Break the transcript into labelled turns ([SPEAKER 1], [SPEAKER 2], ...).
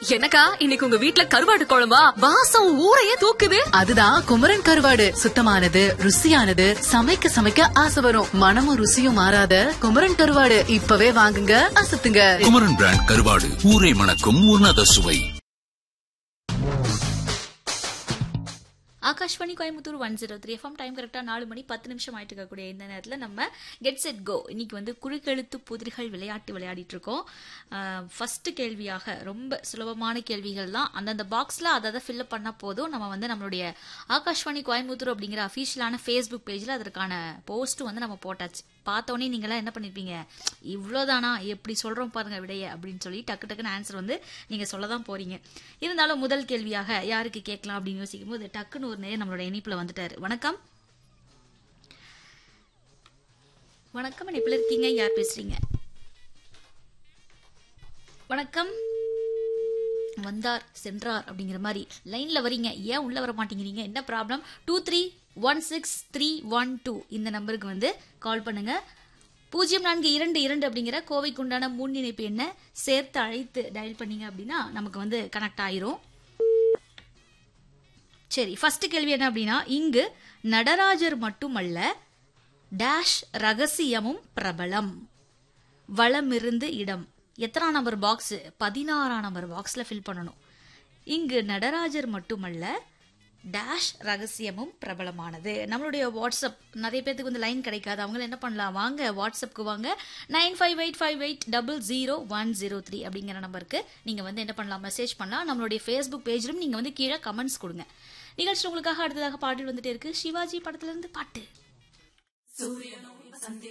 [SPEAKER 1] என்னக்கா இன்னைக்கு உங்க வீட்ல கருவாடு குழம்பா வாசம் ஊரையே தூக்குது
[SPEAKER 2] அதுதான் குமரன் கருவாடு சுத்தமானது ருசியானது சமைக்க சமைக்க ஆசை வரும் மனமும் ருசியும் மாறாத குமரன் கருவாடு இப்பவே வாங்குங்க அசத்துங்க
[SPEAKER 3] குமரன் பிராண்ட் கருவாடு ஊரை மணக்கும் உன்னத சுவை
[SPEAKER 4] Akashvani Coimbatore one zero three FM time கரெக்டாக நாலு மணி பத்து நிமிஷம் ஆயிட்டு இருக்கக்கூடிய இந்த நேரத்தில் நம்ம கெட் செட் கோ இன்னைக்கு வந்து குறுக்கெழுத்து புதிர்கள் விளையாட்டு விளையாடிட்டு இருக்கோம் ஃபர்ஸ்ட் கேள்வியாக ரொம்ப சுலபமான கேள்விகள் தான் அந்தந்த பாக்ஸில் அதை அதை ஃபில்அப் பண்ணால் போதும் நம்ம வந்து நம்மளுடைய ஆகாஷ்வாணி கோயம்புத்தூர் அப்படிங்கிற அஃபீஷியலான ஃபேஸ்புக் பேஜில் அதற்கான போஸ்ட் வந்து நம்ம போட்டாச்சு பார்த்தோன்னே நீங்களாம் என்ன பண்ணிருப்பீங்க இவ்வளோதானா எப்படி சொல்கிறோம் பாருங்க விடைய அப்படின்னு சொல்லி டக்கு டக்குன்னு ஆன்சர் வந்து நீங்கள் சொல்ல தான் போறீங்க இருந்தாலும் முதல் கேள்வியாக யாருக்கு கேட்கலாம் அப்படின்னு யோசிக்கும் போது டக்குன்னு ஒரு நேரம் நம்மளோட இணைப்பில் வந்துட்டாரு வணக்கம் வணக்கம் இணைப்பில் இருக்கீங்க யார் பேசுறீங்க வணக்கம் வந்தார் சென்றார் அப்படிங்கிற மாதிரி லைன்ல வரீங்க ஏன் உள்ள வர மாட்டேங்கிறீங்க என்ன problem two three one six three one two இந்த நம்பருக்கு வந்து கால் பண்ணுங்க பூஜ்ஜியம் நான்கு இரண்டு இரண்டு அப்படிங்கிற கோவைக்கு உண்டான முன் இணைப்பு என்ன சேர்த்து அழைத்து டயல் பண்ணீங்க அப்படின்னா நமக்கு வந்து கனெக்ட் ஆயிரும் சரி ஃபர்ஸ்ட் கேள்வி என்ன அப்படின்னா இங்கு நடராஜர் மட்டுமல்ல டேஷ் ரகசியமும் பிரபலம் வளமிருந்து இடம் எத்தனாம் நம்பர் பாக்ஸ் பதினாறாம் நம்பர் பாக்ஸில் ஃபில் பண்ணணும் இங்கு நடராஜர் மட்டுமல்ல டேஷ் ரகசியமும் பிரபலமானது நம்மளுடைய வாட்ஸ்அப் நிறைய பேத்துக்கு வந்து லைன் கிடைக்காது அவங்க என்ன பண்ணலாம் வாங்க வாட்ஸ்அப்க்கு வாங்க nine five eight five eight double zero one zero three அப்படிங்கிற நம்பருக்கு நீங்கள் வந்து என்ன பண்ணலாம் மெசேஜ் பண்ணலாம் நம்மளுடைய ஃபேஸ்புக் பேஜிலும் நீங்கள் வந்து கீழே கமெண்ட்ஸ் கொடுங்க நிகழ்ச்சி உங்களுக்காக அடுத்ததாக பாடல் வந்துட்டே இருக்கு சிவாஜி படத்துல இருந்து பாட்டு